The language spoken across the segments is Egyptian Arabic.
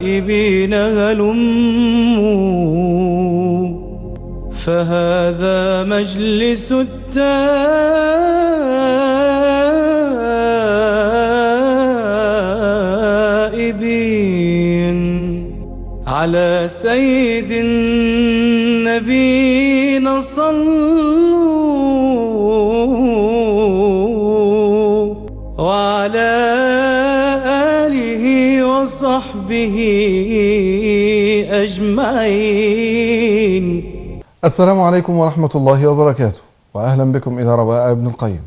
بين هلموا فهذا مجلس التائبين على سيد النبينا صلوا وعلى آله وصحبه أجمعين السلام عليكم ورحمة الله وبركاته وأهلا بكم إلى رواء ابن القيم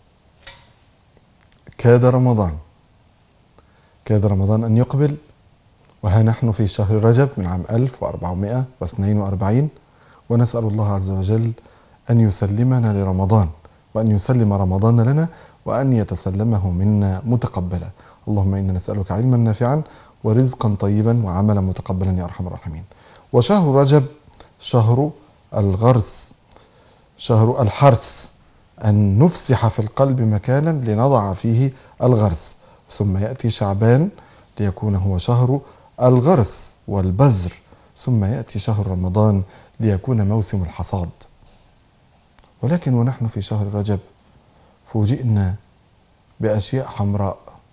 كاد رمضان كاد رمضان أن يقبل وها نحن في شهر رجب من عام 1442 ونسأل الله عز وجل أن يسلمنا لرمضان وأن يسلم رمضان لنا وأن يتسلمه منا متقبلا اللهم إنا نسألك علما نافعا ورزقا طيبا وعملا متقبلا يا أرحم الراحمين وشهر رجب شهر الغرس شهر الحرث أن نفسح في القلب مكانا لنضع فيه الغرس ثم يأتي شعبان ليكون هو شهر الغرس والبذر ثم يأتي شهر رمضان ليكون موسم الحصاد ولكن ونحن في شهر رجب فوجئنا بأشياء حمراء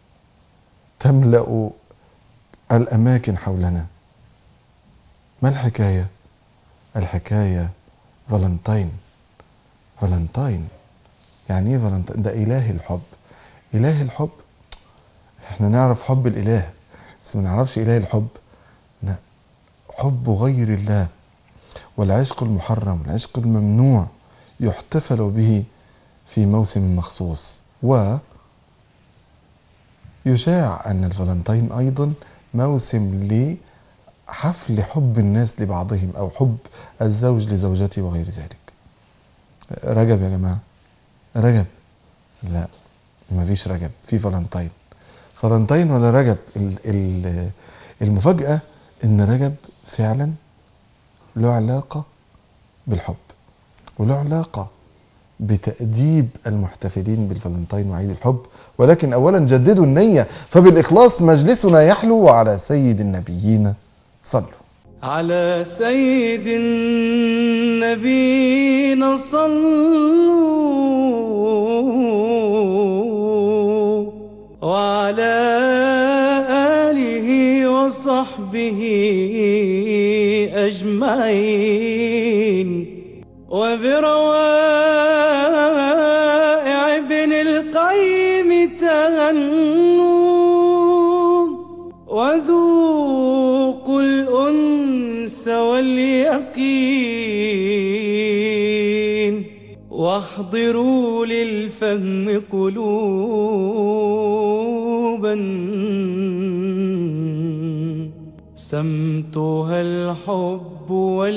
تملأ الأماكن حولنا ما الحكاية؟ الحكاية فالنتين فالنتين يعني ايه فالنتين ده إله الحب إله الحب احنا نعرف حب الإله بس ما نعرفش إله الحب لا حب غير الله والعشق المحرم والعشق الممنوع يحتفل به في موسم مخصوص و يشاع أن الفالنتين أيضا موسم لحفل حب الناس لبعضهم أو حب الزوج لزوجته وغير ذلك رجب يا جماعة رجب لا مفيش رجب في فالنتين فالنتين ولا رجب ال- ال- المفاجأة ان رجب فعلا له علاقة بالحب وله علاقة بتأديب المحتفلين بالفالنتين وعيد الحب ولكن أولا جددوا النية فبالإخلاص مجلسنا يحلو وعلى سيد النبيين صلوا على سيد النبينا صلوا وعلى آله وصحبه أجمعين وبروائع ابن القيم تهنوا وذوقوا الأنس واليقين واحضروا للفهم قلوبا سمتها الحب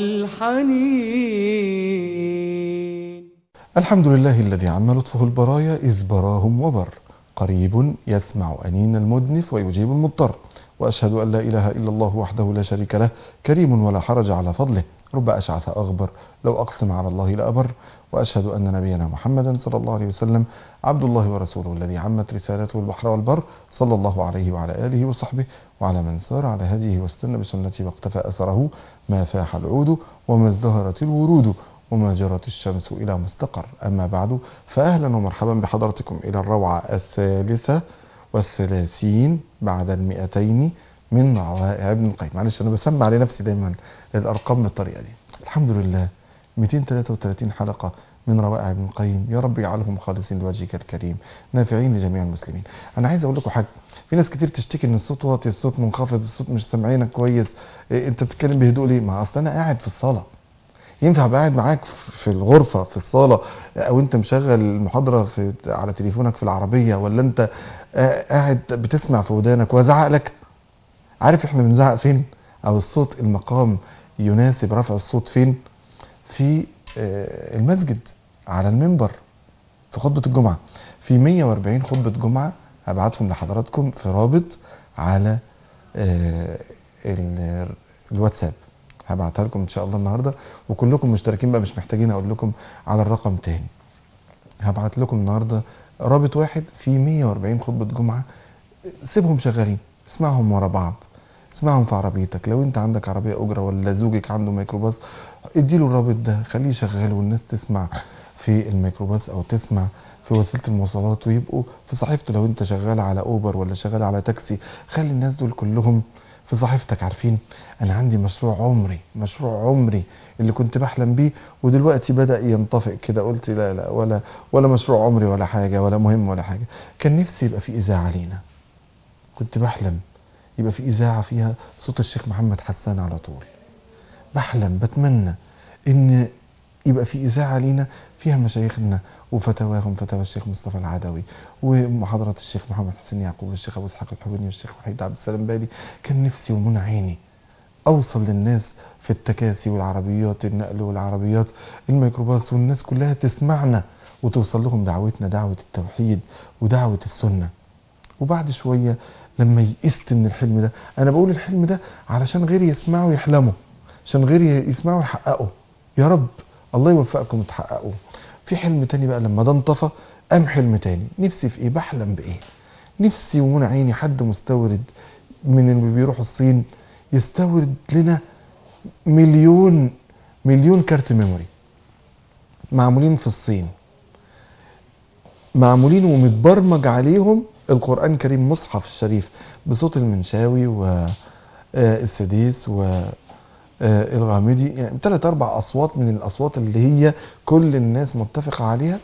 والحنين الحمد لله الذي عم لطفه البرايا إذ براهم وبر قريب يسمع أنين المدنف ويجيب المضطر وأشهد أن لا إله إلا الله وحده لا شريك له كريم ولا حرج على فضله رب أشعث أغبر لو أقسم على الله لأبر وأشهد أن نبينا محمدا صلى الله عليه وسلم عبد الله ورسوله الذي عمت رسالته البحر والبر صلى الله عليه وعلى آله وصحبه وعلى من سار على هديه واستنى بسنته واقتفى أثره ما فاح العود وما ازدهرت الورود وما جرت الشمس إلى مستقر أما بعد فأهلا ومرحبا بحضرتكم إلى الروعة الثالثة والثلاثين بعد المئتين من روائع ابن القيم معلش أنا بسمع لنفسي دايما الأرقام بالطريقة دي الحمد لله 233 حلقة من روائع ابن القيم يا رب اجعلهم خالصين لوجهك الكريم نافعين لجميع المسلمين انا عايز اقول لكم حاجه في ناس كتير تشتكي ان الصوت واطي الصوت منخفض الصوت مش سامعينك كويس إيه انت بتتكلم بهدوء ليه ما اصل انا قاعد في الصلاه ينفع ابقى قاعد معاك في الغرفه في الصاله او انت مشغل المحاضره في على تليفونك في العربيه ولا انت قاعد بتسمع في ودانك وازعق لك عارف احنا بنزعق فين او الصوت المقام يناسب رفع الصوت فين في آه، المسجد على المنبر في خطبة الجمعة في 140 خطبة جمعة هبعتهم لحضراتكم في رابط على آه، ال- الواتساب هبعتها لكم ان شاء الله النهارده وكلكم مشتركين بقى مش محتاجين اقول لكم على الرقم تاني هبعت لكم النهارده رابط واحد فيه 140 خطبة جمعة سيبهم شغالين اسمعهم ورا بعض اسمعهم في عربيتك لو انت عندك عربيه اجره ولا زوجك عنده ميكروباص اديله الرابط ده خليه شغال والناس تسمع في الميكروباص او تسمع في وسيله المواصلات ويبقوا في صحيفته لو انت شغال على اوبر ولا شغال على تاكسي خلي الناس دول كلهم في صحيفتك عارفين انا عندي مشروع عمري مشروع عمري اللي كنت بحلم بيه ودلوقتي بدا ينطفئ كده قلت لا لا ولا ولا مشروع عمري ولا حاجه ولا مهم ولا حاجه كان نفسي يبقى في اذاعه لينا كنت بحلم يبقى في اذاعه فيها صوت الشيخ محمد حسان على طول بحلم بتمنى ان يبقى في اذاعه لينا فيها مشايخنا وفتاواهم فتاوى الشيخ مصطفى العدوي ومحاضرات الشيخ محمد حسين يعقوب والشيخ ابو اسحاق الحبيني والشيخ وحيد عبد السلام بالي كان نفسي ومنى عيني اوصل للناس في التكاسي والعربيات النقل والعربيات الميكروباص والناس كلها تسمعنا وتوصل لهم دعوتنا دعوه التوحيد ودعوه السنه وبعد شويه لما يئست من الحلم ده انا بقول الحلم ده علشان غيري يسمعوا يحلموا عشان غيري يسمعوا يحققوا يا رب الله يوفقكم تحققوا في حلم تاني بقى لما ده انطفى قام حلم تاني نفسي في ايه بحلم بايه نفسي ومنى عيني حد مستورد من اللي بيروحوا الصين يستورد لنا مليون مليون كارت ميموري معمولين في الصين معمولين ومتبرمج عليهم القرآن الكريم مصحف الشريف بصوت المنشاوي والسديس و آه، الغامدي يعني ثلاث اربع اصوات من الاصوات اللي هي كل الناس متفقه عليها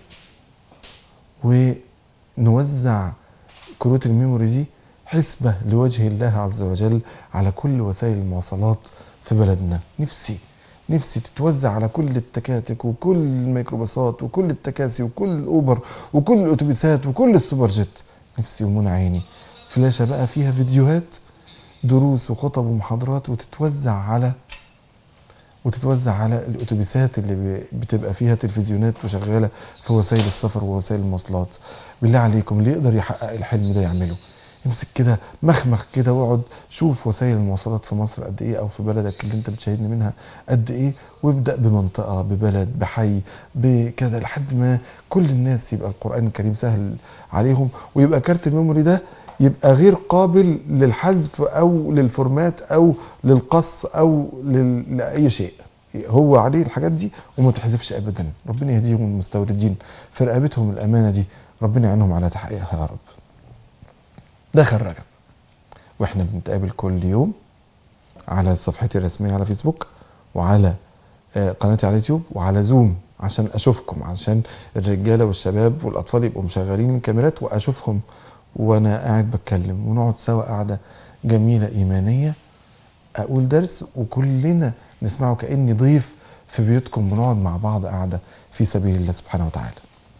ونوزع كروت الميموري دي حسبه لوجه الله عز وجل على كل وسائل المواصلات في بلدنا نفسي نفسي تتوزع على كل التكاتك وكل الميكروباصات وكل التكاسي وكل الاوبر وكل الاتوبيسات وكل السوبر جيت نفسي ومنى عيني فلاشه بقى فيها فيديوهات دروس وخطب ومحاضرات وتتوزع على وتتوزع على الاتوبيسات اللي ب- بتبقى فيها تلفزيونات وشغاله في وسائل السفر ووسائل المواصلات بالله عليكم اللي يقدر يحقق الحلم ده يعمله امسك كده مخمخ كده واقعد شوف وسائل المواصلات في مصر قد ايه او في بلدك اللي انت بتشاهدني منها قد ايه وابدا بمنطقه ببلد بحي بكذا لحد ما كل الناس يبقى القران الكريم سهل عليهم ويبقى كارت الميموري ده يبقى غير قابل للحذف او للفورمات او للقص او لل... لاي شيء هو عليه الحاجات دي وما تحذفش ابدا ربنا يهديهم المستوردين في رقبتهم الامانه دي ربنا يعينهم على تحقيقها يا رب دخل رجب واحنا بنتقابل كل يوم على صفحتي الرسميه على فيسبوك وعلى آه، قناتي على يوتيوب وعلى زوم عشان اشوفكم عشان الرجاله والشباب والاطفال يبقوا مشغلين الكاميرات واشوفهم وانا قاعد بتكلم ونقعد سوا قعده جميله ايمانيه اقول درس وكلنا نسمعه كاني ضيف في بيوتكم ونقعد مع بعض قعده في سبيل الله سبحانه وتعالى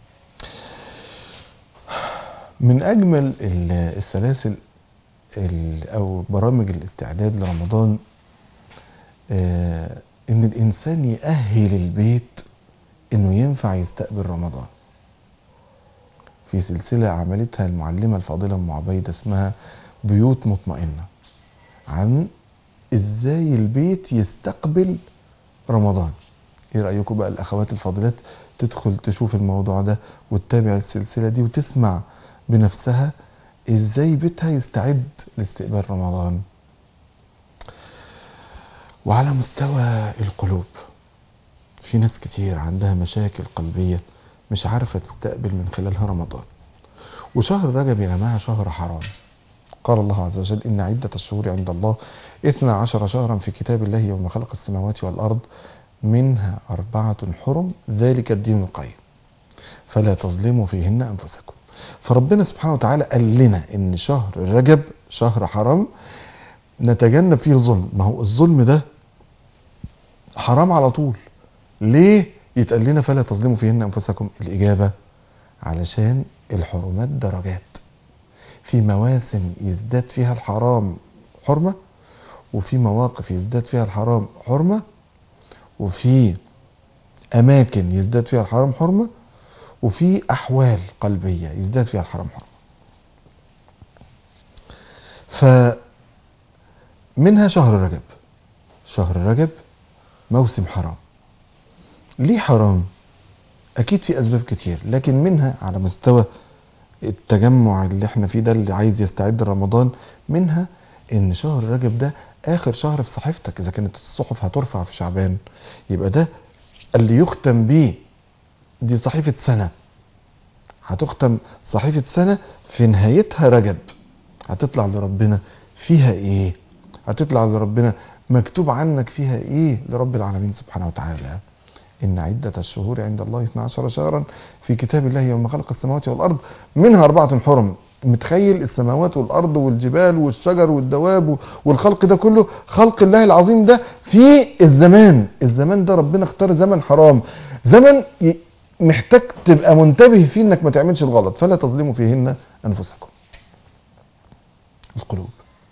من اجمل ال- السلاسل ال- او برامج الاستعداد لرمضان آه، ان الانسان يأهل البيت انه ينفع يستقبل رمضان في سلسلة عملتها المعلمة الفاضلة ام عبيدة اسمها بيوت مطمئنة عن ازاي البيت يستقبل رمضان ايه رأيكم بقى الاخوات الفاضلات تدخل تشوف الموضوع ده وتتابع السلسلة دي وتسمع بنفسها ازاي بيتها يستعد لاستقبال رمضان وعلى مستوى القلوب في ناس كتير عندها مشاكل قلبية مش عارفة تستقبل من خلالها رمضان وشهر رجب يا جماعة شهر حرام قال الله عز وجل إن عدة الشهور عند الله إثنى عشر شهرا في كتاب الله يوم خلق السماوات والأرض منها أربعة حرم ذلك الدين القيم فلا تظلموا فيهن أنفسكم فربنا سبحانه وتعالى قال لنا إن شهر رجب شهر حرام نتجنب فيه الظلم ما هو الظلم ده حرام على طول ليه يتقال لنا فلا تظلموا فيهن انفسكم الاجابه علشان الحرمات درجات في مواسم يزداد فيها الحرام حرمه وفي مواقف يزداد فيها الحرام حرمه وفي اماكن يزداد فيها الحرام حرمه وفي احوال قلبيه يزداد فيها الحرام حرمه فمنها شهر رجب شهر رجب موسم حرام ليه حرام اكيد في اسباب كتير لكن منها على مستوى التجمع اللي احنا فيه ده اللي عايز يستعد رمضان منها ان شهر رجب ده اخر شهر في صحيفتك اذا كانت الصحف هترفع في شعبان يبقى ده اللي يختم بيه دي صحيفة سنة هتختم صحيفة سنة في نهايتها رجب هتطلع لربنا فيها ايه هتطلع لربنا مكتوب عنك فيها ايه لرب العالمين سبحانه وتعالى إن عدة الشهور عند الله 12 شهرا في كتاب الله يوم خلق السماوات والأرض منها أربعة حرم متخيل السماوات والأرض والجبال والشجر والدواب والخلق ده كله خلق الله العظيم ده في الزمان الزمان ده ربنا اختار زمن حرام زمن ي- محتاج تبقى منتبه فيه انك ما تعملش الغلط فلا تظلموا فيهن انفسكم القلوب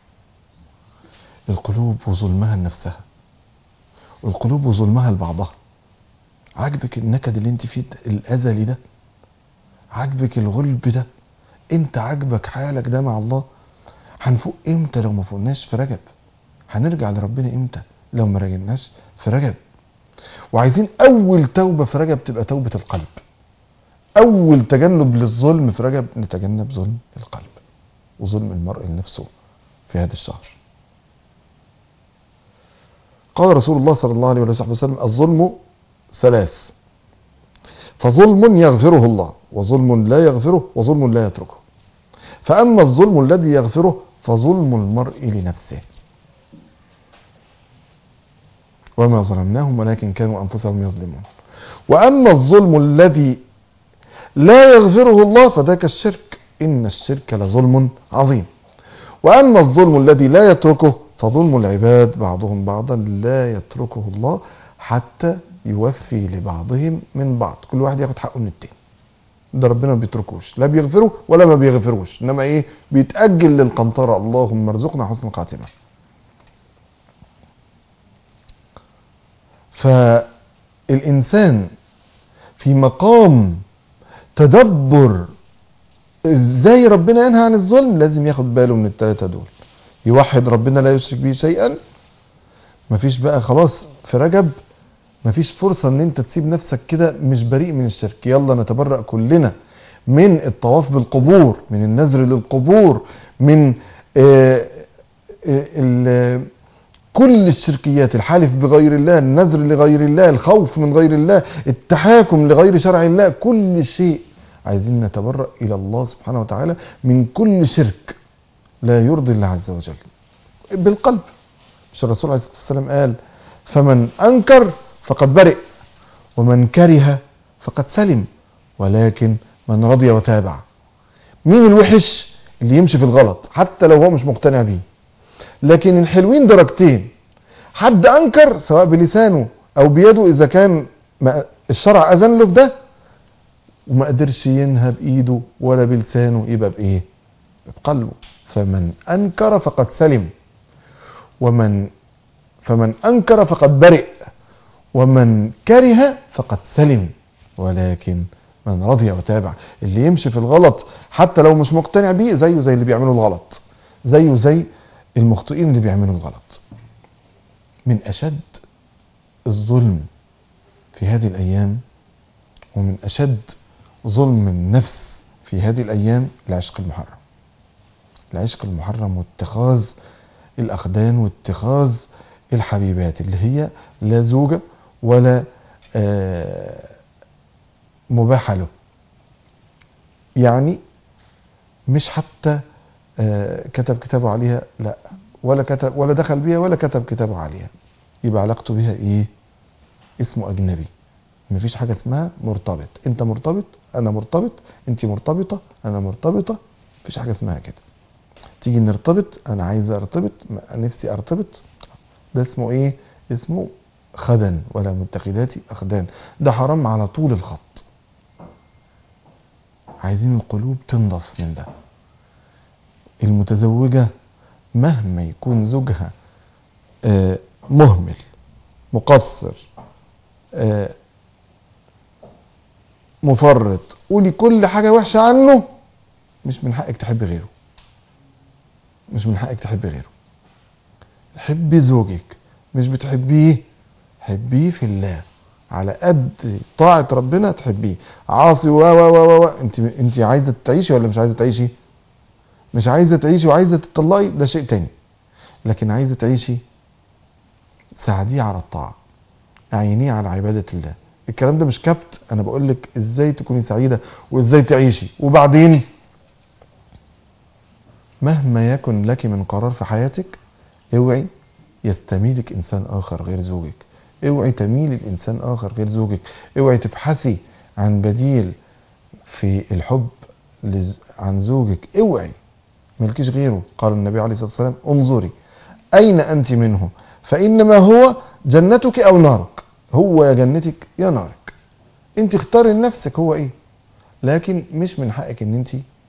القلوب وظلمها لنفسها القلوب وظلمها لبعضها عاجبك النكد اللي انت فيه ده، الازلي ده عاجبك الغلب ده انت عاجبك حالك ده مع الله هنفوق امتى لو ما فوقناش في رجب هنرجع لربنا امتى لو ما رجعناش في رجب وعايزين اول توبه في رجب تبقى توبه القلب اول تجنب للظلم في رجب نتجنب ظلم القلب وظلم المرء لنفسه في هذا الشهر قال رسول الله صلى الله عليه وصحبه وسلم الظلم ثلاث فظلم يغفره الله وظلم لا يغفره وظلم لا يتركه فأما الظلم الذي يغفره فظلم المرء لنفسه وما ظلمناهم ولكن كانوا أنفسهم يظلمون وأما الظلم الذي لا يغفره الله فذاك الشرك إن الشرك لظلم عظيم وأما الظلم الذي لا يتركه فظلم العباد بعضهم بعضا لا يتركه الله حتى يوفي لبعضهم من بعض كل واحد ياخد حقه من التاني ده ربنا ما بيتركوش لا بيغفره ولا ما بيغفروش انما ايه بيتأجل للقنطرة اللهم ارزقنا حسن الخاتمة فالإنسان في مقام تدبر ازاي ربنا ينهى عن الظلم لازم ياخد باله من الثلاثة دول يوحد ربنا لا يشرك به شيئا مفيش بقى خلاص في رجب مفيش فرصة ان انت تسيب نفسك كده مش بريء من الشرك يلا نتبرأ كلنا من الطواف بالقبور من النذر للقبور من آه، آه، ال- كل الشركيات الحالف بغير الله النذر لغير الله الخوف من غير الله التحاكم لغير شرع الله كل شيء عايزين نتبرأ إلى الله سبحانه وتعالى من كل شرك لا يرضي الله عز وجل بالقلب مش الرسول عليه الصلاة والسلام قال فمن أنكر فقد برئ ومن كره فقد سلم ولكن من رضي وتابع مين الوحش اللي يمشي في الغلط حتى لو هو مش مقتنع بيه لكن الحلوين درجتين حد انكر سواء بلسانه او بيده اذا كان ما الشرع اذن له في ده وما قدرش ينهى بايده ولا بلسانه يبقى بايه بقلبه فمن انكر فقد سلم ومن فمن انكر فقد برئ ومن كره فقد سلم ولكن من رضي وتابع اللي يمشي في الغلط حتى لو مش مقتنع بيه زيه زي اللي بيعملوا الغلط زيه زي المخطئين اللي بيعملوا الغلط من أشد الظلم في هذه الأيام ومن أشد ظلم النفس في هذه الأيام العشق المحرم العشق المحرم واتخاذ الأخدان واتخاذ الحبيبات اللي هي لا زوجة ولا آه، مباحة له يعني مش حتى آه، كتب كتابه عليها لا ولا كتب ولا دخل بيها ولا كتب كتابه عليها يبقى علاقته بيها ايه اسمه اجنبي مفيش حاجه اسمها مرتبط انت مرتبط انا مرتبط انت مرتبطه انا مرتبطه مفيش حاجه اسمها كده تيجي نرتبط انا عايز ارتبط ما- نفسي ارتبط ده اسمه ايه اسمه خدن ولا متخذات اخدان ده حرام على طول الخط عايزين القلوب تنضف من ده المتزوجة مهما يكون زوجها آه، مهمل مقصر آه، مفرط قولي كل حاجة وحشة عنه مش من حقك تحبي غيره مش من حقك تحبي غيره حبي زوجك مش بتحبيه حبيه في الله على قد طاعة ربنا تحبيه عاصي و و و و انت انت عايزة تعيشي ولا مش عايزة تعيشي مش عايزة تعيشي وعايزة تطلقي ده شيء تاني لكن عايزة تعيشي ساعديه على الطاعة اعينيه على عبادة الله الكلام ده مش كبت انا بقول لك ازاي تكوني سعيدة وازاي تعيشي وبعدين مهما يكن لك من قرار في حياتك اوعي يستميلك انسان اخر غير زوجك اوعي تميل الانسان اخر غير زوجك اوعي تبحثي عن بديل في الحب لز... عن زوجك اوعي ملكيش غيره قال النبي عليه الصلاة والسلام انظري اين انت منه فانما هو جنتك او نارك هو يا جنتك يا نارك انت اختاري لنفسك هو ايه لكن مش من حقك ان انت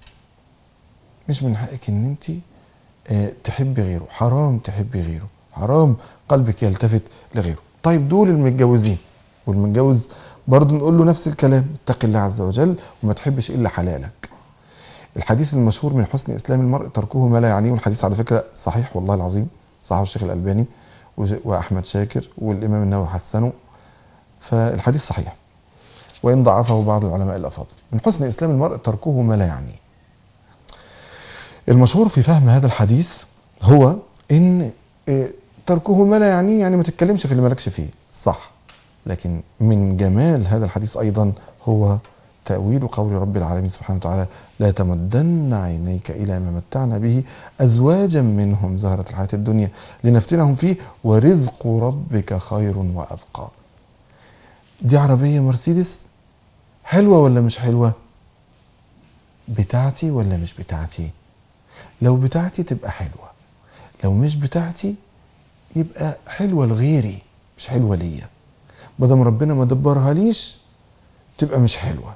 مش من حقك ان انت اه تحبي غيره حرام تحبي غيره حرام قلبك يلتفت لغيره طيب دول المتجوزين والمتجوز برضه نقول له نفس الكلام اتق الله عز وجل وما تحبش الا حلالك الحديث المشهور من حسن اسلام المرء تركه ما لا يعنيه والحديث على فكره صحيح والله العظيم صححه الشيخ الالباني واحمد شاكر والامام النووي حسنه فالحديث صحيح وان ضعفه بعض العلماء الافاضل من حسن اسلام المرء تركه ما لا يعنيه المشهور في فهم هذا الحديث هو ان تركه ما لا يعنيه يعني ما تتكلمش في اللي مالكش فيه صح لكن من جمال هذا الحديث ايضا هو تأويل قول رب العالمين سبحانه وتعالى لا تمدن عينيك إلى ما متعنا به أزواجا منهم زهرة الحياة الدنيا لنفتنهم فيه ورزق ربك خير وأبقى دي عربية مرسيدس حلوة ولا مش حلوة بتاعتي ولا مش بتاعتي لو بتاعتي تبقى حلوة لو مش بتاعتي يبقى حلوة لغيري مش حلوة ليا مادام ربنا ما دبرها ليش تبقى مش حلوة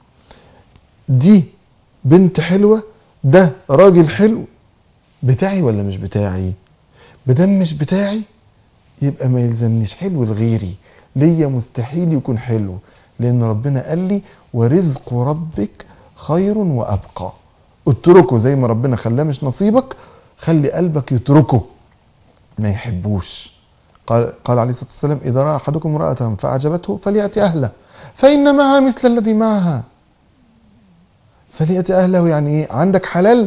دي بنت حلوة ده راجل حلو بتاعي ولا مش بتاعي بدم مش بتاعي يبقى ما يلزمنيش حلو لغيري ليا مستحيل يكون حلو لان ربنا قال لي ورزق ربك خير وابقى اتركه زي ما ربنا خلاه مش نصيبك خلي قلبك يتركه ما يحبوش قال, قال عليه الصلاة والسلام إذا رأى أحدكم امرأة فأعجبته فليأتي أهله فإن معها مثل الذي معها فليأتي أهله يعني إيه عندك حلال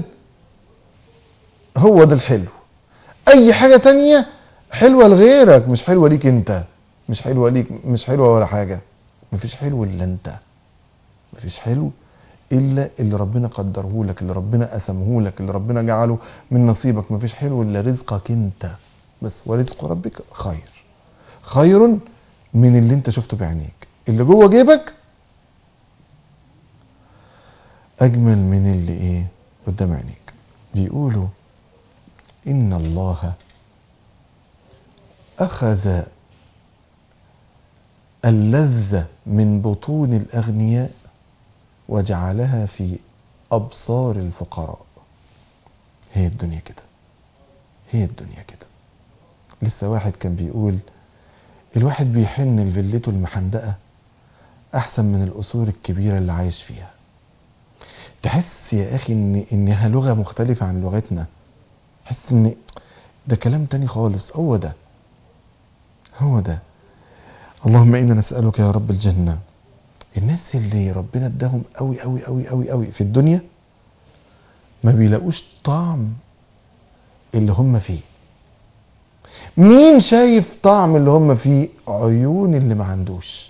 هو ده الحلو أي حاجة تانية حلوة لغيرك مش حلوة ليك أنت مش حلوة ليك مش حلوة ولا حاجة مفيش حلو إلا أنت مفيش حلو إلا اللي ربنا قدره لك اللي ربنا قسمه لك اللي ربنا جعله من نصيبك مفيش حلو إلا رزقك أنت بس ورزق ربك خير خير من اللي انت شفته بعينيك اللي جوه جيبك اجمل من اللي ايه قدام عينيك بيقولوا ان الله اخذ اللذة من بطون الاغنياء وجعلها في ابصار الفقراء هي الدنيا كده هي الدنيا كده لسه واحد كان بيقول الواحد بيحن لفيلته المحندقة أحسن من القصور الكبيرة اللي عايش فيها تحس يا أخي إن إنها لغة مختلفة عن لغتنا تحس إن ده كلام تاني خالص هو ده هو ده اللهم إنا نسألك يا رب الجنة الناس اللي ربنا اداهم قوي قوي قوي قوي قوي في الدنيا ما بيلاقوش طعم اللي هم فيه مين شايف طعم اللي هم فيه عيون اللي ما عندوش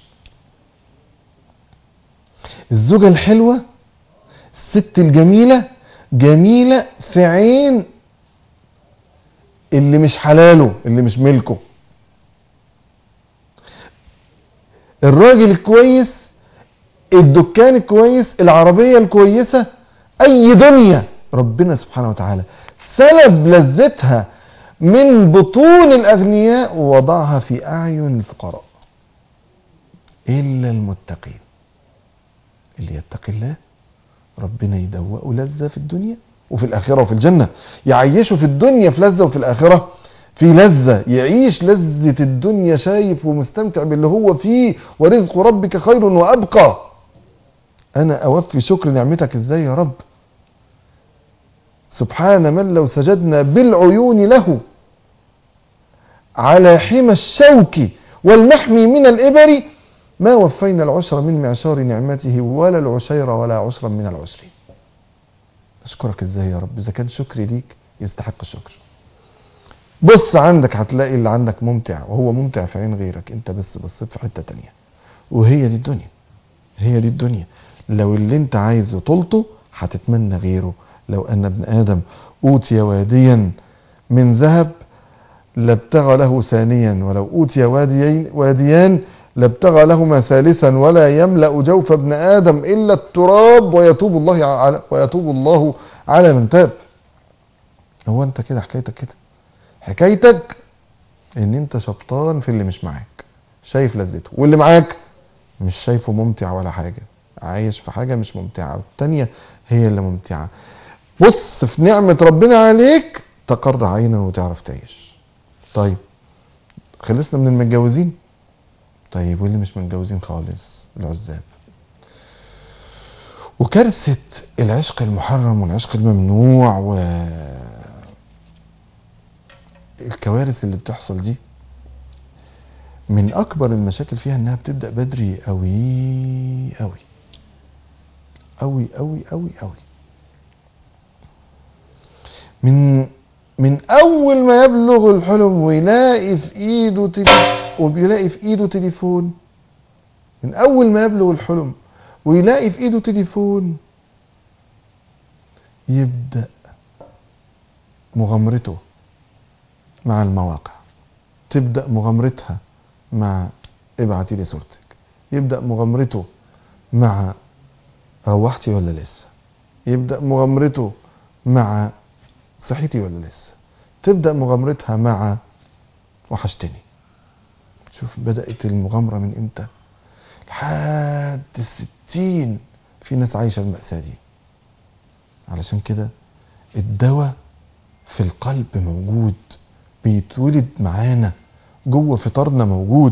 الزوجة الحلوة الست الجميلة جميلة في عين اللي مش حلاله اللي مش ملكه الراجل الكويس الدكان الكويس العربية الكويسة اي دنيا ربنا سبحانه وتعالى سلب لذتها من بطون الأغنياء ووضعها في أعين الفقراء إلا المتقين اللي يتقي الله ربنا يدوقه لذة في الدنيا وفي الآخرة وفي الجنة يعيشه في الدنيا في لذة وفي الآخرة في لذة يعيش لذة الدنيا شايف ومستمتع باللي هو فيه ورزق ربك خير وأبقى أنا أوفي شكر نعمتك إزاي يا رب سبحان من لو سجدنا بالعيون له على حمى الشوك والمحمي من الإبر ما وفينا العشر من معشار نعمته ولا العشير ولا عشرا من العشر أشكرك إزاي يا رب إذا كان شكري ليك يستحق الشكر بص عندك هتلاقي اللي عندك ممتع وهو ممتع في عين غيرك انت بس بصيت في حتة تانية وهي دي الدنيا هي دي الدنيا لو اللي انت عايزه طولته هتتمنى غيره لو ان ابن ادم اوتي واديا من ذهب لابتغى له ثانيا ولو اوتي واديين واديان لابتغى لهما ثالثا ولا يملا جوف ابن ادم الا التراب ويتوب الله على ويتوب الله على من تاب هو انت كده حكايتك كده حكايتك ان انت شبطان في اللي مش معاك شايف لذته واللي معاك مش شايفه ممتع ولا حاجة عايش في حاجة مش ممتعة والتانية هي اللي ممتعة بص في نعمة ربنا عليك تقر عينا وتعرف تعيش طيب خلصنا من المتجوزين طيب واللي مش متجوزين خالص العزاب وكارثة العشق المحرم والعشق الممنوع و الكوارث اللي بتحصل دي من اكبر المشاكل فيها انها بتبدا بدري قوي قوي قوي قوي قوي قوي من من اول ما يبلغ الحلم ويلاقي في ايده تليفون وبيلاقي في ايده تليفون من اول ما يبلغ الحلم ويلاقي في ايده تليفون يبدا مغامرته مع المواقع تبدا مغامرتها مع ابعتي لي صورتك يبدا مغامرته مع روحتي ولا لسه يبدا مغامرته مع صحيتي ولا لسه تبدا مغامرتها مع وحشتني شوف بدات المغامره من امتى لحد الستين في ناس عايشه المأساة دي علشان كده الدواء في القلب موجود بيتولد معانا جوه فطارنا موجود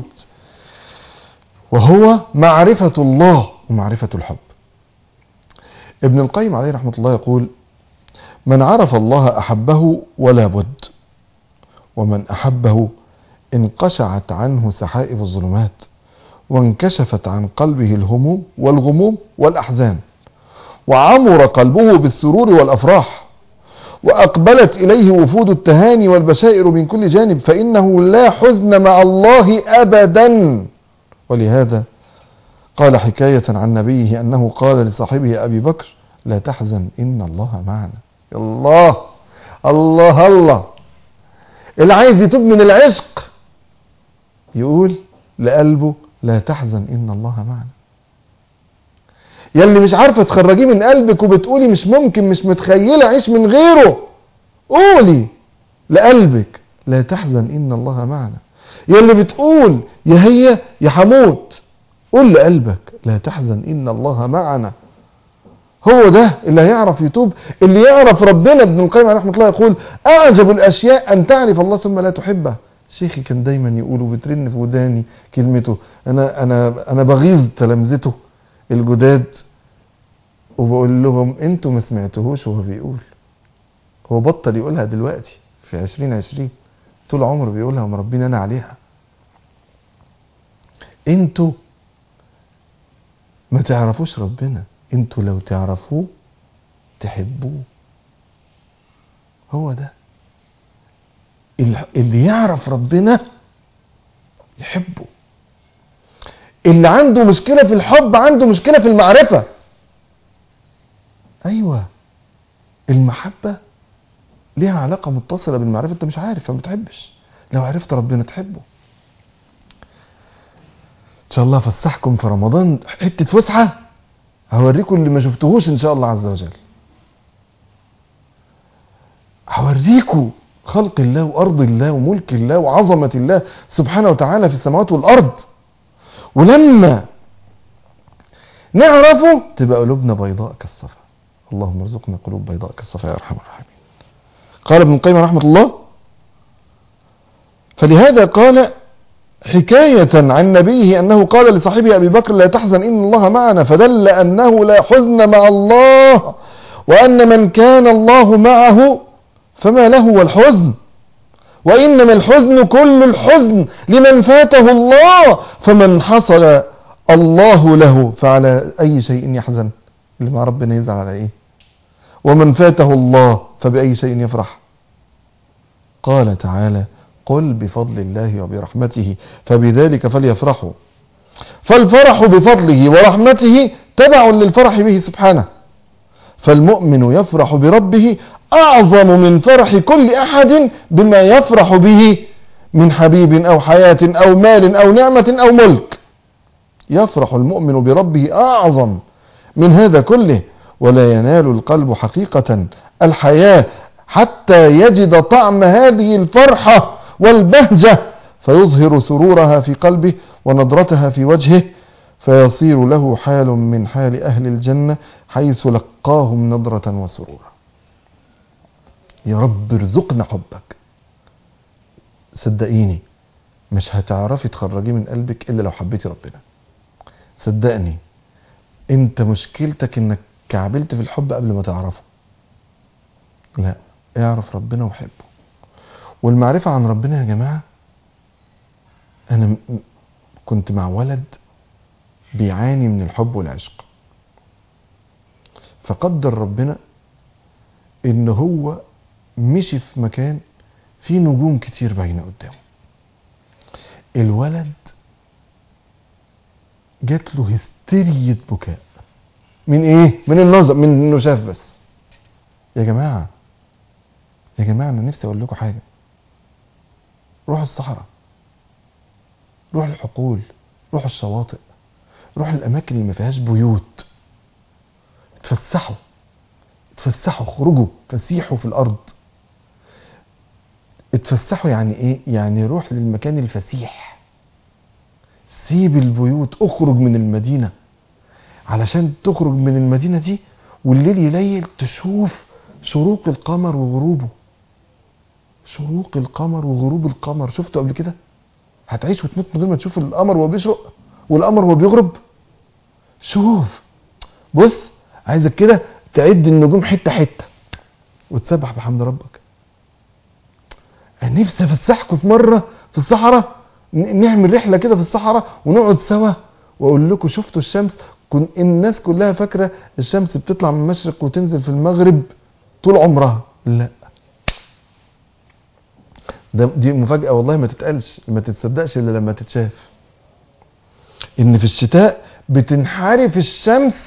وهو معرفة الله ومعرفة الحب ابن القيم عليه رحمة الله يقول من عرف الله أحبه ولا بد ومن أحبه انقشعت عنه سحائب الظلمات وانكشفت عن قلبه الهموم والغموم والأحزان وعمر قلبه بالسرور والأفراح وأقبلت إليه وفود التهاني والبشائر من كل جانب فإنه لا حزن مع الله أبدا ولهذا قال حكاية عن نبيه أنه قال لصاحبه أبي بكر لا تحزن إن الله معنا الله الله الله اللي عايز يتوب من العشق يقول لقلبه لا تحزن إن الله معنا يلي مش عارفه تخرجيه من قلبك وبتقولي مش ممكن مش متخيله اعيش من غيره قولي لقلبك لا تحزن ان الله معنا يلي بتقول يا هي يا حموت قول لقلبك لا تحزن ان الله معنا هو ده اللي هيعرف يتوب اللي يعرف ربنا ابن القيم رحمه الله يقول اعجب الاشياء ان تعرف الله ثم لا تحبه شيخي كان دايما يقول وبترن في وداني كلمته انا انا انا بغيظ تلامذته الجداد وبقول لهم انتوا ما سمعتوهوش وهو بيقول هو بطل يقولها دلوقتي في عشرين عشرين طول عمره بيقولها ومربين انا عليها انتوا ما تعرفوش ربنا انتوا لو تعرفوه تحبوه هو ده اللي يعرف ربنا يحبه اللي عنده مشكلة في الحب عنده مشكلة في المعرفة ايوه المحبة ليها علاقة متصلة بالمعرفة انت مش عارف فما بتحبش لو عرفت ربنا تحبه ان شاء الله افسحكم في رمضان حتة فسحة هوريكم اللي ما شفتهوش ان شاء الله عز وجل هوريكم خلق الله وارض الله وملك الله وعظمة الله سبحانه وتعالى في السماوات والارض ولما نعرفه تبقى قلوبنا بيضاء كالصفا اللهم ارزقنا قلوب بيضاء كالصفا يا ارحم الراحمين قال ابن القيم رحمه الله فلهذا قال حكاية عن نبيه أنه قال لصاحبه أبي بكر لا تحزن إن الله معنا فدل أنه لا حزن مع الله وأن من كان الله معه فما له والحزن وإنما الحزن كل الحزن لمن فاته الله فمن حصل الله له فعلى أي شيء يحزن اللي مع ربنا يزعل على إيه ومن فاته الله فبأي شيء يفرح قال تعالى قل بفضل الله وبرحمته فبذلك فليفرحوا فالفرح بفضله ورحمته تبع للفرح به سبحانه فالمؤمن يفرح بربه أعظم من فرح كل أحد بما يفرح به من حبيب أو حياة أو مال أو نعمة أو ملك يفرح المؤمن بربه أعظم من هذا كله ولا ينال القلب حقيقة الحياة حتى يجد طعم هذه الفرحة والبهجة فيظهر سرورها في قلبه ونضرتها في وجهه فيصير له حال من حال أهل الجنة حيث لقاهم نضرة وسرورا يا رب ارزقنا حبك صدقيني مش هتعرفي تخرجيه من قلبك إلا لو حبيتي ربنا صدقني انت مشكلتك انك كعبلت في الحب قبل ما تعرفه لا اعرف ربنا وحبه والمعرفة عن ربنا يا جماعة انا م- م- كنت مع ولد بيعاني من الحب والعشق فقدر ربنا ان هو مشي في مكان فيه نجوم كتير باينه قدامه الولد جات له هستيرية بكاء من ايه من النظر من انه شاف بس يا جماعة يا جماعة انا نفسي اقول لكم حاجة روحوا الصحراء روحوا الحقول روحوا الشواطئ روحوا الاماكن اللي ما فيهاش بيوت اتفسحوا اتفسحوا خرجوا فسيحوا في الارض اتفسحوا يعني ايه يعني روح للمكان الفسيح سيب البيوت اخرج من المدينة علشان تخرج من المدينة دي والليل يليل تشوف شروق القمر وغروبه شروق القمر وغروب القمر شفته قبل كده هتعيش وتموت من غير ما تشوف القمر وهو بيشرق والقمر وهو بيغرب شوف بص عايزك كده تعد النجوم حته حته وتسبح بحمد ربك انا نفسي افسحكم في مره في الصحراء ن- نعمل رحله كده في الصحراء ونقعد سوا واقول لكم شفتوا الشمس كن الناس كلها فاكره الشمس بتطلع من المشرق وتنزل في المغرب طول عمرها لا ده دي مفاجاه والله ما تتقالش ما تتصدقش الا لما تتشاف ان في الشتاء بتنحرف الشمس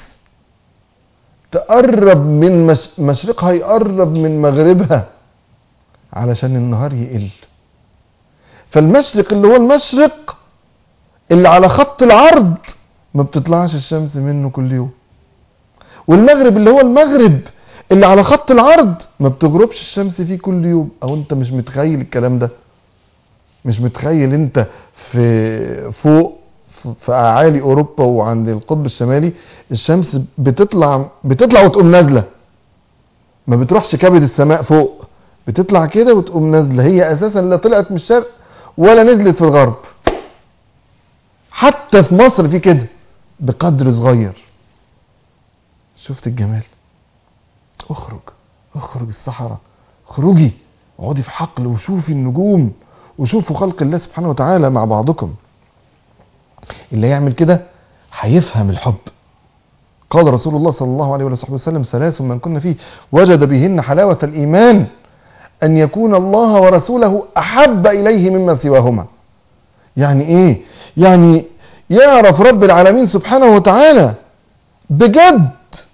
تقرب من مش مشرقها يقرب من مغربها علشان النهار يقل فالمشرق اللي هو المشرق اللي على خط العرض ما بتطلعش الشمس منه كل يوم والمغرب اللي هو المغرب اللي على خط العرض ما بتغربش الشمس فيه كل يوم او انت مش متخيل الكلام ده مش متخيل انت في فوق في- في اعالي اوروبا وعند القطب الشمالي الشمس بتطلع بتطلع وتقوم نازله ما بتروحش كبد السماء فوق بتطلع كده وتقوم نازله هي اساسا لا طلعت من الشرق ولا نزلت في الغرب حتى في مصر في كده بقدر صغير شفت الجمال اخرج اخرج الصحراء اخرجي اقعدي في حقل وشوفي النجوم وشوفوا خلق الله سبحانه وتعالى مع بعضكم اللي يعمل كده هيفهم الحب قال رسول الله صلى الله عليه وصحبه وسلم ثلاث من كنا فيه وجد بهن حلاوة الإيمان أن يكون الله ورسوله أحب إليه مما سواهما يعني إيه؟ يعني يعرف رب العالمين سبحانه وتعالى بجد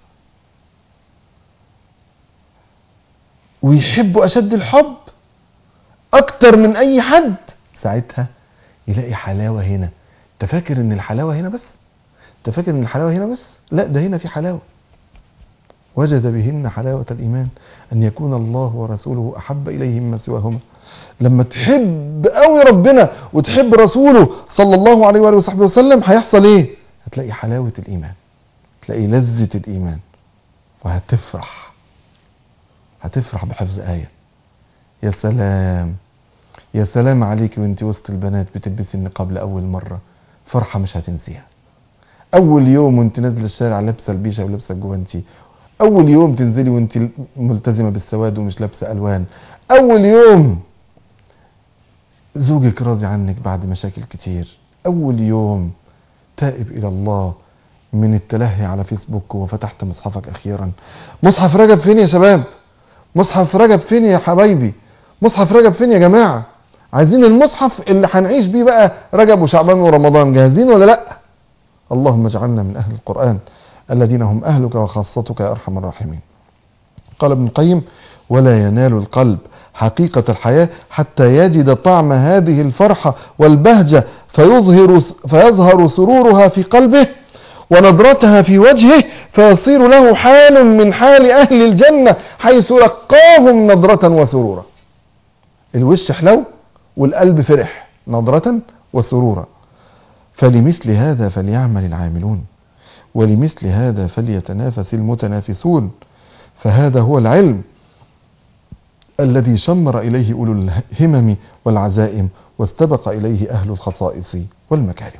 ويحب أشد الحب أكتر من أي حد ساعتها يلاقي حلاوة هنا أنت فاكر إن الحلاوة هنا بس؟ أنت فاكر إن الحلاوة هنا بس؟ لا ده هنا في حلاوة وجد بهن حلاوة الإيمان أن يكون الله ورسوله أحب إليه مما سواهما لما تحب قوي ربنا وتحب رسوله صلى الله عليه وآله وصحبه وسلم هيحصل إيه؟ هتلاقي حلاوة الإيمان تلاقي لذة الإيمان وهتفرح هتفرح بحفظ آية يا سلام يا سلام عليك وانت وسط البنات بتلبسي النقاب لأول مرة فرحة مش هتنسيها أول يوم وانت نازلة الشارع لابسة البيشة ولابسة الجوانتي أول يوم تنزلي وانت ملتزمة بالسواد ومش لابسة ألوان أول يوم زوجك راضي عنك بعد مشاكل كتير أول يوم تائب إلى الله من التلهي على فيسبوك وفتحت مصحفك أخيرا مصحف رجب فين يا شباب مصحف رجب فين يا حبايبي مصحف رجب فين يا جماعة عايزين المصحف اللي هنعيش بيه بقى رجب وشعبان ورمضان جاهزين ولا لا اللهم اجعلنا من أهل القرآن الذين هم أهلك وخاصتك يا أرحم الراحمين قال ابن القيم ولا ينال القلب حقيقة الحياة حتى يجد طعم هذه الفرحة والبهجة فيظهر, فيظهر سرورها في قلبه ونظرتها في وجهه فيصير له حال من حال أهل الجنة حيث لقاهم نظرة وسرورا الوش حلو والقلب فرح نظرة وسرورا فلمثل هذا فليعمل العاملون ولمثل هذا فليتنافس المتنافسون فهذا هو العلم الذي شمر إليه أولو الهمم والعزائم واستبق إليه أهل الخصائص والمكارم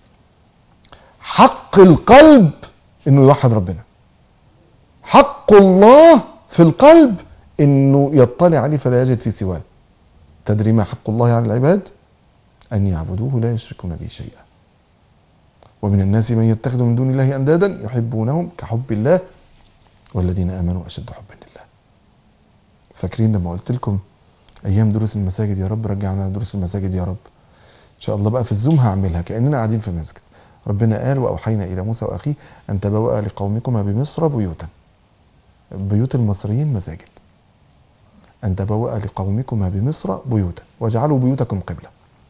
حق القلب انه يوحد ربنا حق الله في القلب انه يطلع عليه فلا يجد في سواه تدري ما حق الله على العباد ان يعبدوه لا يشركون به شيئا ومن الناس من يتخذ من دون الله اندادا يحبونهم كحب الله والذين امنوا اشد حبا لله فاكرين لما قلت لكم ايام دروس المساجد يا رب رجعنا دروس المساجد يا رب ان شاء الله بقى في الزوم هعملها كاننا قاعدين في مسجد ربنا قال واوحينا الى موسى واخيه ان تبوأ لقومكما بمصر بيوتا بيوت المصريين مساجد ان تبوأ لقومكما بمصر بيوتا واجعلوا بيوتكم قبله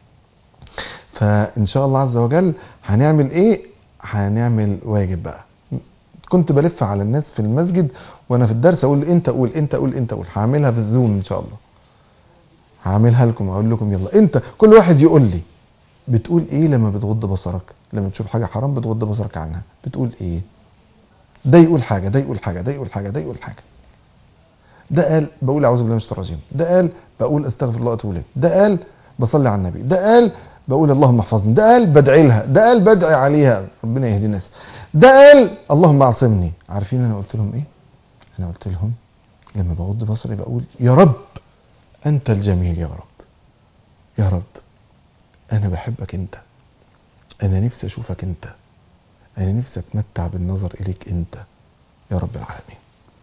فان شاء الله عز وجل هنعمل ايه هنعمل واجب بقى كنت بلف على الناس في المسجد وانا في الدرس اقول انت قول انت قول انت قول هعملها في الزوم ان شاء الله هعملها لكم اقول لكم يلا انت كل واحد يقول لي بتقول ايه لما بتغض بصرك لما تشوف حاجه حرام بتغض بصرك عنها بتقول ايه ده يقول حاجه ده يقول حاجه ده يقول حاجه ده يقول حاجه ده قال بقول اعوذ بالله من الشيطان الرجيم ده قال بقول استغفر الله واتوب اليه ده قال بصلي على النبي ده قال بقول اللهم احفظني ده قال بدعي لها ده قال بدعي عليها ربنا يهدي الناس ده قال اللهم اعصمني عارفين انا قلت لهم ايه انا قلت لهم لما بغض بصري بقول يا رب انت الجميل يا رب يا رب انا بحبك انت انا نفسي اشوفك انت انا نفسي اتمتع بالنظر اليك انت يا رب العالمين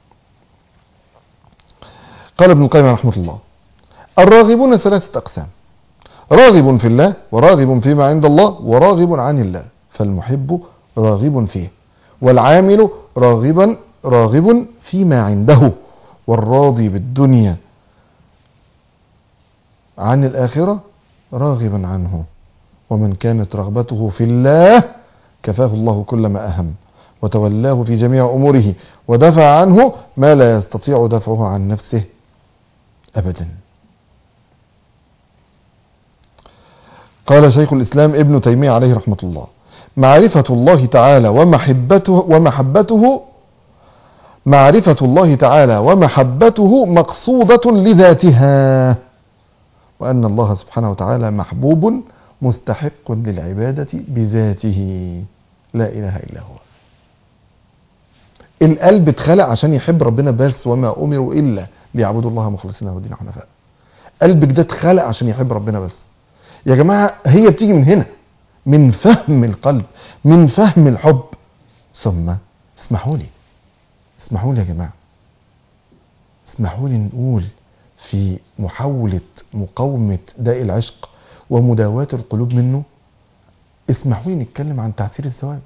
قال ابن القيم رحمه الله الراغبون ثلاثة أقسام راغب في الله وراغب فيما عند الله وراغب عن الله فالمحب راغب فيه والعامل راغبا راغب فيما عنده والراضي بالدنيا عن الآخرة راغبا عنه ومن كانت رغبته في الله كفاه الله كل ما أهم وتولاه في جميع أموره ودفع عنه ما لا يستطيع دفعه عن نفسه أبدا قال شيخ الإسلام ابن تيمية عليه رحمة الله معرفة الله تعالى ومحبته ومحبته معرفة الله تعالى ومحبته مقصودة لذاتها وأن الله سبحانه وتعالى محبوب مستحق للعبادة بذاته لا إله إلا هو القلب اتخلق عشان يحب ربنا بس وما أمروا إلا ليعبدوا الله مخلصين له الدين حنفاء قلبك ده اتخلق عشان يحب ربنا بس يا جماعة هي بتيجي من هنا من فهم القلب من فهم الحب ثم اسمحوا لي اسمحوا لي يا جماعة اسمحوا لي نقول في محاولة مقاومة داء العشق ومداواة القلوب منه اسمحوا لي نتكلم عن تعسير الزواج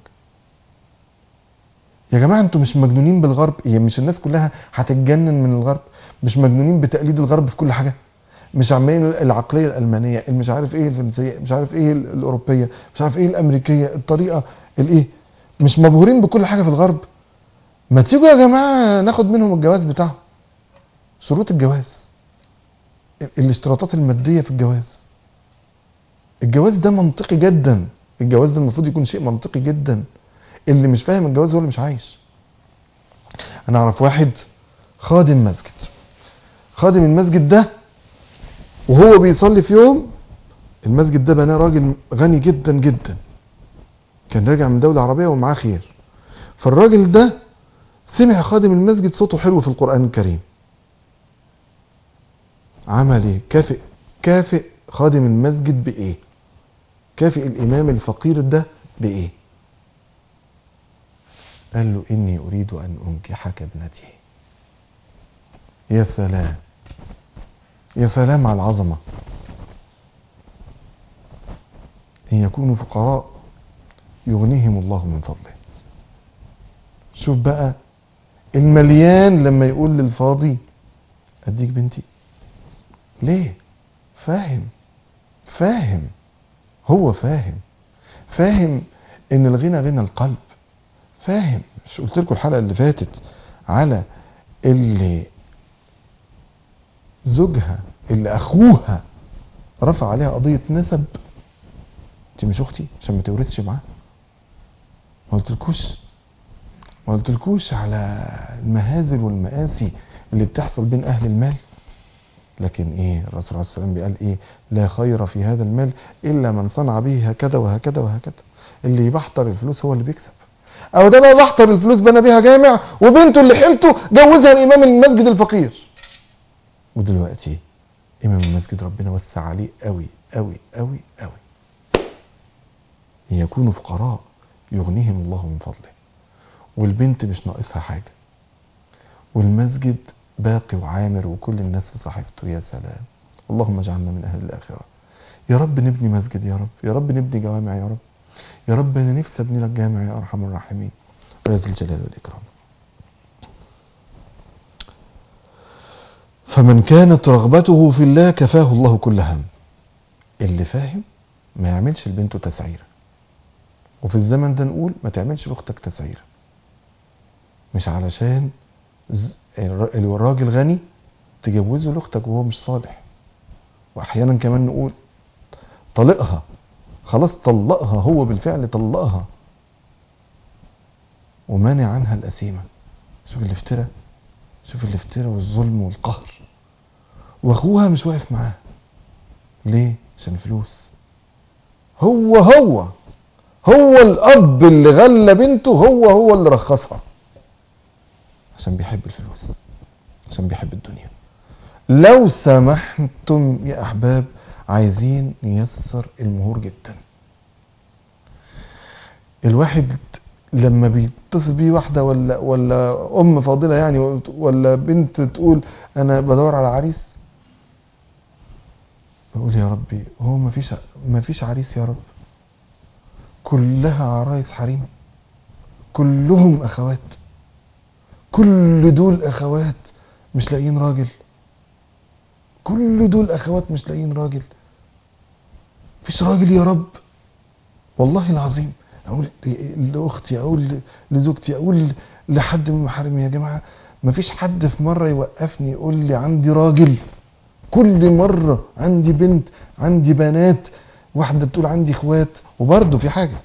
يا جماعة انتوا مش مجنونين بالغرب هي مش الناس كلها هتتجنن من الغرب مش مجنونين بتقليد الغرب في كل حاجة مش عمالين العقلية الألمانية مش عارف ايه الفرنسية مش عارف ايه الأوروبية مش عارف ايه الأمريكية الطريقة الايه مش مبهورين بكل حاجة في الغرب ما تيجوا يا جماعة ناخد منهم الجواز بتاعهم شروط الجواز الاشتراطات المادية في الجواز الجواز ده منطقي جدا الجواز ده المفروض يكون شيء منطقي جدا اللي مش فاهم الجواز هو اللي مش عايش انا اعرف واحد خادم مسجد خادم المسجد ده وهو بيصلي في يوم المسجد ده بناه راجل غني جدا جدا كان راجع من دولة عربية ومعاه خير فالراجل ده سمع خادم المسجد صوته حلو في القرآن الكريم عمل ايه كافئ كافئ خادم المسجد بايه كافئ الامام الفقير ده بايه قال له اني اريد ان انكحك ابنتي يا سلام يا سلام على العظمة إن يكونوا فقراء يغنيهم الله من فضله شوف بقى المليان لما يقول للفاضي أديك بنتي ليه فاهم فاهم هو فاهم فاهم ان الغنى غنى القلب فاهم مش قلت لكم الحلقه اللي فاتت على اللي زوجها اللي اخوها رفع عليها قضيه نسب انت مش اختي عشان ما تورثش معاها ما قلتلكوش ما قلتلكوش على المهازل والمآسي اللي بتحصل بين اهل المال لكن ايه الرسول عليه السلام بيقال ايه لا خير في هذا المال الا من صنع به هكذا وهكذا وهكذا اللي يبحتر الفلوس هو اللي بيكسب او ده بقى بحتر الفلوس بنى بيها جامع وبنته اللي حيلته جوزها الامام المسجد الفقير ودلوقتي امام المسجد ربنا وسع عليه قوي قوي قوي قوي ان يكونوا فقراء يغنيهم الله من فضله والبنت مش ناقصها حاجه والمسجد باقي وعامر وكل الناس في صحيفته يا سلام اللهم اجعلنا من اهل الاخره يا رب نبني مسجد يا رب يا رب نبني جوامع يا رب يا رب انا نفسي ابني لك جامع يا ارحم الراحمين ويا ذي الجلال والاكرام فمن كانت رغبته في الله كفاه الله كل هم اللي فاهم ما يعملش لبنته تسعيره وفي الزمن ده نقول ما تعملش لاختك تسعيره مش علشان ز- الر- الراجل غني تجوزه لاختك وهو مش صالح واحيانا كمان نقول طلقها خلاص طلقها هو بالفعل طلقها ومانع عنها الأثيمة شوف الافتراء شوف الافتراء والظلم والقهر واخوها مش واقف معاها ليه عشان فلوس هو هو هو الاب اللي غلى بنته هو هو اللي رخصها عشان بيحب الفلوس عشان بيحب الدنيا لو سمحتم يا احباب عايزين نيسر المهور جدا الواحد لما بيتصل بيه واحده ولا ولا ام فاضله يعني ولا بنت تقول انا بدور على عريس بقول يا ربي هو ما فيش ما فيش عريس يا رب كلها عرايس حريم كلهم اخوات كل دول اخوات مش لاقيين راجل كل دول اخوات مش لاقيين راجل مفيش راجل يا رب والله العظيم اقول لاختي اقول لزوجتي اقول لحد من محارمي يا جماعه مفيش حد في مره يوقفني يقول لي عندي راجل كل مره عندي بنت عندي بنات واحده بتقول عندي اخوات وبرضه في حاجه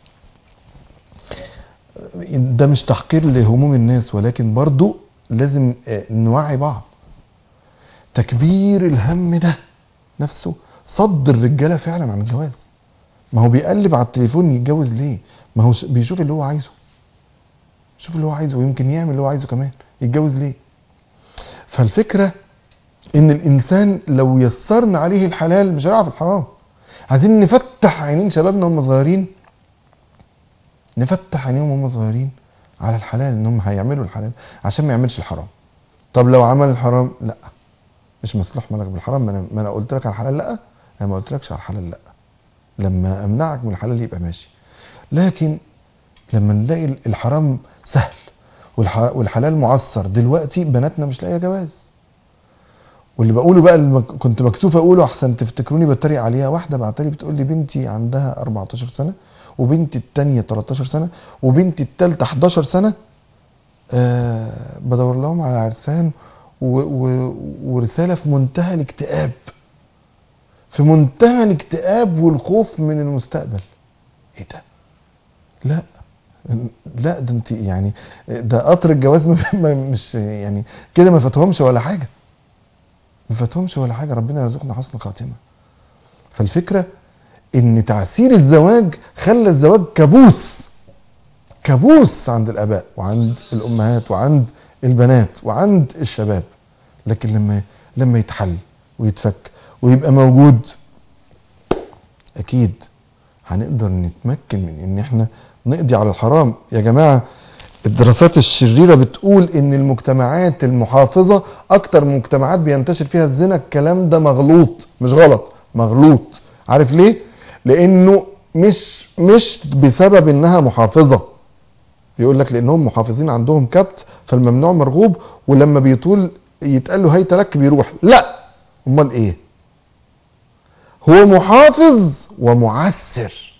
ده مش تحقير لهموم الناس ولكن برضه لازم آه، نوعي بعض تكبير الهم ده نفسه صد الرجاله فعلا عن الجواز ما هو بيقلب على التليفون يتجوز ليه ما هو ش- بيشوف اللي هو عايزه شوف اللي هو عايزه ويمكن يعمل اللي هو عايزه كمان يتجوز ليه فالفكره ان الانسان لو يسرنا عليه الحلال مش هيقع في الحرام عايزين نفتح عينين شبابنا وهم صغيرين نفتح عينيهم وهم صغيرين على الحلال ان هم هيعملوا الحلال عشان ما يعملش الحرام طب لو عمل الحرام لا مش مسموح لك بالحرام ما انا ما انا قلت لك على الحلال لا انا ما قلتلكش على الحلال لا لما امنعك من الحلال يبقى ماشي لكن لما نلاقي الحرام سهل والح- والحلال معسر دلوقتي بناتنا مش لاقيه جواز واللي بقوله بقى اللي مك- كنت مكسوف اقوله احسن تفتكروني بتريق عليها واحده بعتلي بتقول لي بنتي عندها 14 سنه وبنتي التانية 13 سنه وبنتي التالتة 11 سنه آه بدور لهم على عرسان و و ورساله في منتهى الاكتئاب في منتهى الاكتئاب والخوف من المستقبل ايه ده لا لا ده انت يعني ده قطر الجواز ما- ما- مش يعني كده ما فاتهمش ولا حاجه ما فاتهمش ولا حاجه ربنا يرزقنا حسن خاتمه فالفكره ان تعسير الزواج خلى الزواج كابوس كابوس عند الاباء وعند الامهات وعند البنات وعند الشباب لكن لما لما يتحل ويتفك ويبقى موجود اكيد هنقدر نتمكن من ان احنا نقضي على الحرام يا جماعه الدراسات الشريرة بتقول ان المجتمعات المحافظة اكتر مجتمعات بينتشر فيها الزنا الكلام ده مغلوط مش غلط مغلوط عارف ليه لانه مش مش بسبب انها محافظة يقول لك لانهم محافظين عندهم كبت فالممنوع مرغوب ولما بيطول يتقال له هيت لك بيروح لا امال ايه هو محافظ ومعسر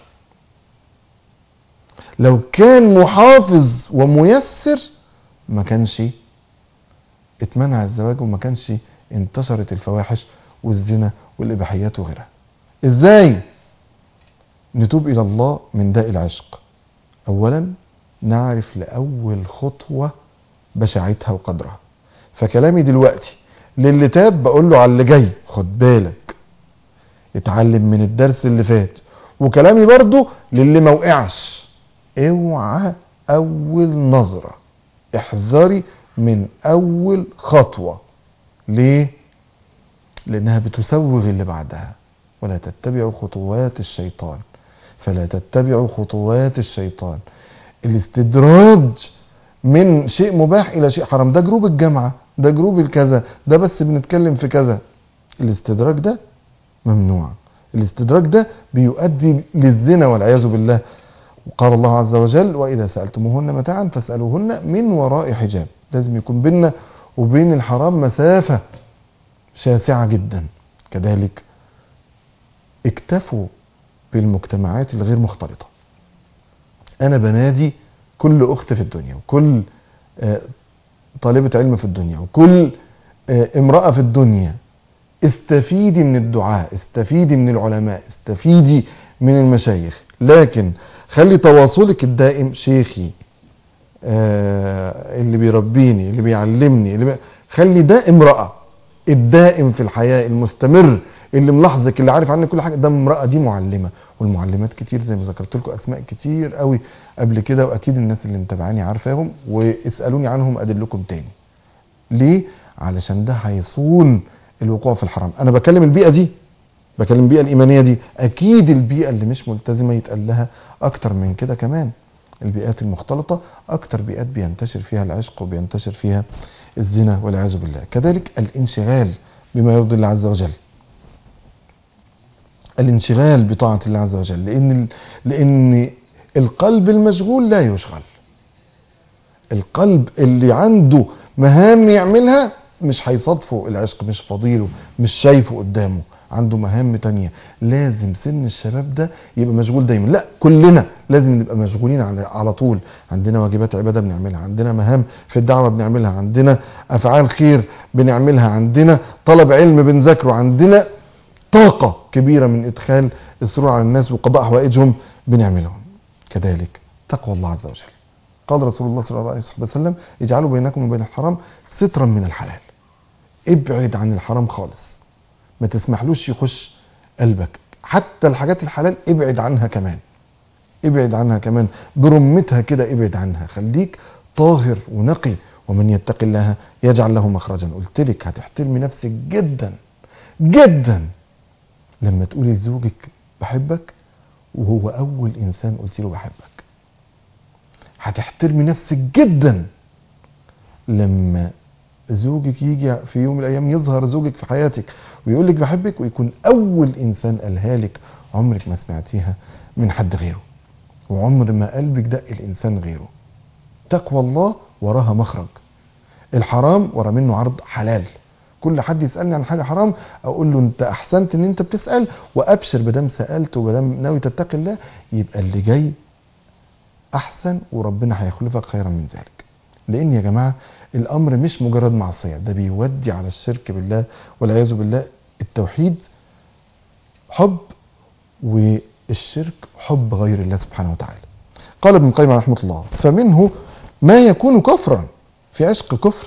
لو كان محافظ وميسر ما كانش اتمنع الزواج وما كانش انتشرت الفواحش والزنا والاباحيات وغيرها ازاي نتوب الى الله من داء العشق اولا نعرف لاول خطوه بشاعتها وقدرها فكلامي دلوقتي للي تاب بقول له على اللي جاي خد بالك اتعلم من الدرس اللي فات وكلامي برضو للي ما وقعش اوعى اول نظرة احذري من اول خطوة ليه لانها بتسوغ اللي بعدها ولا تتبعوا خطوات الشيطان فلا تتبعوا خطوات الشيطان الاستدراج من شيء مباح الى شيء حرام ده جروب الجامعة ده جروب الكذا ده بس بنتكلم في كذا الاستدراج ده ممنوع الاستدراج ده بيؤدي للزنا والعياذ بالله وقال الله عز وجل وإذا سألتموهن متاعا فاسألوهن من وراء حجاب لازم يكون بيننا وبين الحرام مسافة شاسعة جدا كذلك اكتفوا بالمجتمعات الغير مختلطة أنا بنادي كل أخت في الدنيا وكل آه، طالبة علم في الدنيا وكل آه، امرأة في الدنيا استفيدي من الدعاء استفيدي من العلماء استفيدي من المشايخ لكن خلي تواصلك الدائم شيخي آه اللي بيربيني اللي بيعلمني اللي بي... خلي ده امرأة الدائم في الحياة المستمر اللي ملاحظك اللي عارف عنك كل حاجة ده امرأة دي معلمة والمعلمات كتير زي ما ذكرت لكم اسماء كتير قوي قبل كده واكيد الناس اللي متابعاني عارفاهم واسألوني عنهم ادلكم تاني ليه علشان ده هيصون الوقوع في الحرام انا بكلم البيئة دي بكلم البيئة الإيمانية دي أكيد البيئة اللي مش ملتزمة يتقال لها أكتر من كده كمان البيئات المختلطة أكتر بيئات بينتشر فيها العشق وبينتشر فيها الزنا والعياذ بالله كذلك الانشغال بما يرضي الله عز وجل الانشغال بطاعة الله عز وجل لأن لأن القلب المشغول لا يشغل القلب اللي عنده مهام يعملها مش هيصادفه العشق مش فضيله مش شايفه قدامه عنده مهام تانية لازم سن الشباب ده يبقى مشغول دايما لا كلنا لازم نبقى مشغولين على, على طول عندنا واجبات عبادة بنعملها عندنا مهام في الدعوة بنعملها عندنا أفعال خير بنعملها عندنا طلب علم بنذاكره عندنا طاقة كبيرة من إدخال السرور على الناس وقضاء حوائجهم بنعملهم كذلك تقوى الله عز وجل قال رسول الله صلى الله عليه وسلم اجعلوا بينكم وبين الحرام سترا من الحلال ابعد عن الحرام خالص ما تسمحلوش يخش قلبك حتى الحاجات الحلال ابعد عنها كمان ابعد عنها كمان برمتها كده ابعد عنها خليك طاهر ونقي ومن يتق الله يجعل له مخرجا قلت لك هتحترمي نفسك جدا جدا لما تقولي لزوجك بحبك وهو اول انسان قلت له بحبك هتحترمي نفسك جدا لما زوجك يجي في يوم من الايام يظهر زوجك في حياتك ويقول لك بحبك ويكون اول انسان قالها لك عمرك ما سمعتيها من حد غيره وعمر ما قلبك دق الانسان غيره تقوى الله وراها مخرج الحرام ورا منه عرض حلال كل حد يسالني عن حاجه حرام اقول له انت احسنت ان انت بتسال وابشر بدام سالت وبدام ناوي تتقي الله يبقى اللي جاي احسن وربنا هيخلفك خيرا من ذلك لان يا جماعه الامر مش مجرد معصيه ده بيودي على الشرك بالله والعياذ بالله التوحيد حب والشرك حب غير الله سبحانه وتعالى قال ابن القيم رحمه الله فمنه ما يكون كفرا في عشق كفر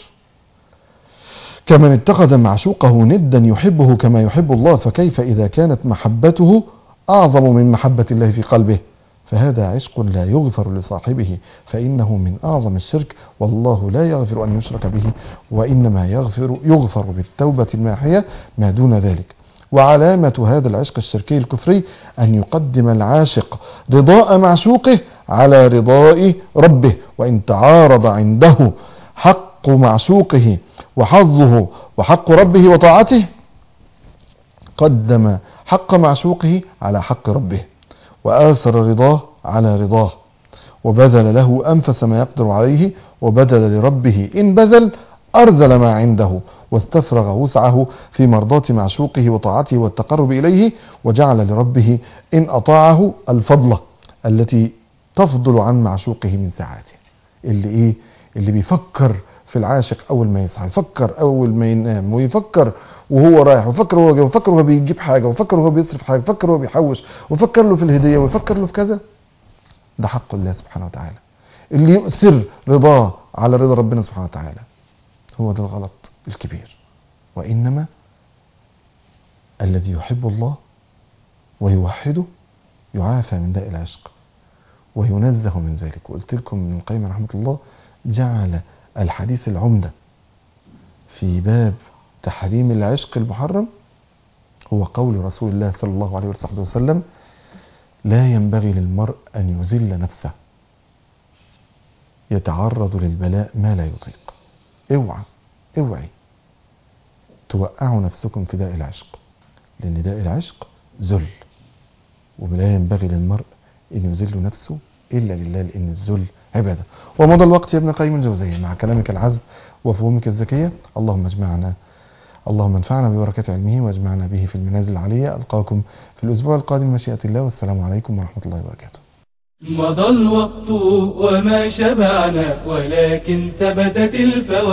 كمن اتخذ معشوقه ندا يحبه كما يحب الله فكيف اذا كانت محبته اعظم من محبه الله في قلبه فهذا عشق لا يغفر لصاحبه فإنه من أعظم الشرك والله لا يغفر أن يشرك به وإنما يغفر, يغفر بالتوبة الماحية ما دون ذلك وعلامة هذا العشق الشركي الكفري أن يقدم العاشق رضاء معشوقه على رضاء ربه وإن تعارض عنده حق معشوقه وحظه وحق ربه وطاعته قدم حق معشوقه على حق ربه وآثر رضاه على رضاه وبذل له أنفس ما يقدر عليه وبذل لربه إن بذل أرذل ما عنده واستفرغ وسعه في مرضاة معشوقه وطاعته والتقرب إليه وجعل لربه إن أطاعه الفضلة التي تفضل عن معشوقه من ساعاته اللي إيه اللي بيفكر في العاشق أول ما يصحى يفكر أول ما ينام ويفكر وهو رايح ويفكر وهو جاي ويفكر وهو بيجيب حاجة ويفكر وهو بيصرف حاجة ويفكر وهو بيحوش ويفكر له في الهدية ويفكر له في كذا ده حق الله سبحانه وتعالى اللي يؤثر رضاه على رضا ربنا سبحانه وتعالى هو ده الغلط الكبير وإنما الذي يحب الله ويوحده يعافى من داء العشق وينزه من ذلك وقلت لكم من القيم رحمة الله جعل الحديث العمدة في باب تحريم العشق المحرم هو قول رسول الله صلى الله عليه وصحبه وسلم لا ينبغي للمرء أن يذل نفسه يتعرض للبلاء ما لا يطيق اوعى اوعي توقعوا نفسكم في داء العشق لأن داء العشق ذل ولا ينبغي للمرء أن يذل نفسه إلا لله لأن الذل عبادة ومضى الوقت يا ابن قيم الجوزية مع كلامك العذب وفهومك الذكية اللهم اجمعنا اللهم انفعنا ببركة علمه واجمعنا به في المنازل العلية ألقاكم في الأسبوع القادم مشيئة الله والسلام عليكم ورحمة الله وبركاته مضى الوقت وما شبعنا ولكن ثبتت الفوائد